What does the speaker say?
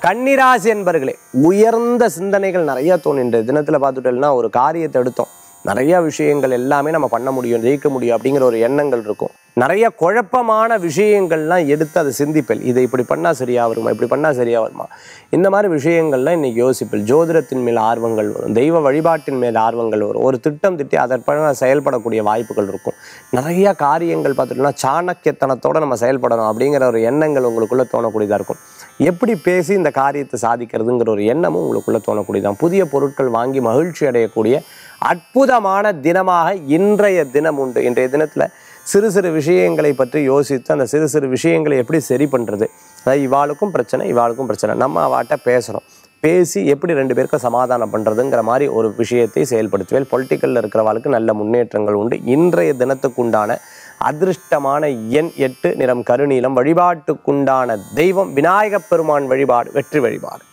கன்னிராசி என்பர்களே உயர்ந்த சிந்தனைகள் நிறைய தோணும் இந்த தினத்தில் பார்த்துட்டோம்னா ஒரு காரியத்தை எடுத்தோம் நிறைய விஷயங்கள் எல்லாமே நம்ம பண்ண முடியும் ஜெயிக்க முடியும் அப்படிங்கிற ஒரு எண்ணங்கள் இருக்கும் நிறைய குழப்பமான விஷயங்கள்லாம் எடுத்து அதை சிந்திப்பேன் இதை இப்படி பண்ணால் சரியா வருமா இப்படி பண்ணால் சரியா வருமா இந்த மாதிரி விஷயங்கள்லாம் இன்னைக்கு யோசிப்பேன் ஜோதிடத்தின் மேல் ஆர்வங்கள் வரும் தெய்வ வழிபாட்டின் மேல் ஆர்வங்கள் வரும் ஒரு திட்டம் திட்டி அதற்பட செயல்படக்கூடிய வாய்ப்புகள் இருக்கும் நிறைய காரியங்கள் பார்த்துட்டோம்னா சாணக்கியத்தனத்தோட நம்ம செயல்படணும் அப்படிங்கிற ஒரு எண்ணங்கள் உங்களுக்குள்ள தோணக்கூடியதாக இருக்கும் எப்படி பேசி இந்த காரியத்தை சாதிக்கிறதுங்கிற ஒரு எண்ணமும் உங்களுக்குள்ள தோணக்கூடியதான் புதிய பொருட்கள் வாங்கி மகிழ்ச்சி அடையக்கூடிய அற்புதமான தினமாக இன்றைய தினம் உண்டு இன்றைய தினத்தில் சிறு சிறு விஷயங்களை பற்றி யோசித்து அந்த சிறு சிறு விஷயங்களை எப்படி சரி பண்ணுறது அதாவது இவாளுக்கும் பிரச்சனை இவாளுக்கும் பிரச்சனை நம்ம அவாட்ட பேசுகிறோம் பேசி எப்படி ரெண்டு பேருக்கும் சமாதானம் பண்ணுறதுங்கிற மாதிரி ஒரு விஷயத்தை செயல்படுத்துவேன் பொலிட்டிக்கலில் இருக்கிறவாளுக்கு நல்ல முன்னேற்றங்கள் உண்டு இன்றைய தினத்துக்குண்டான அதிர்ஷ்டமான எண் எட்டு நிறம் கருநீலம் வழிபாட்டுக்குண்டான தெய்வம் விநாயகப் பெருமான் வழிபாடு வெற்றி வழிபாடு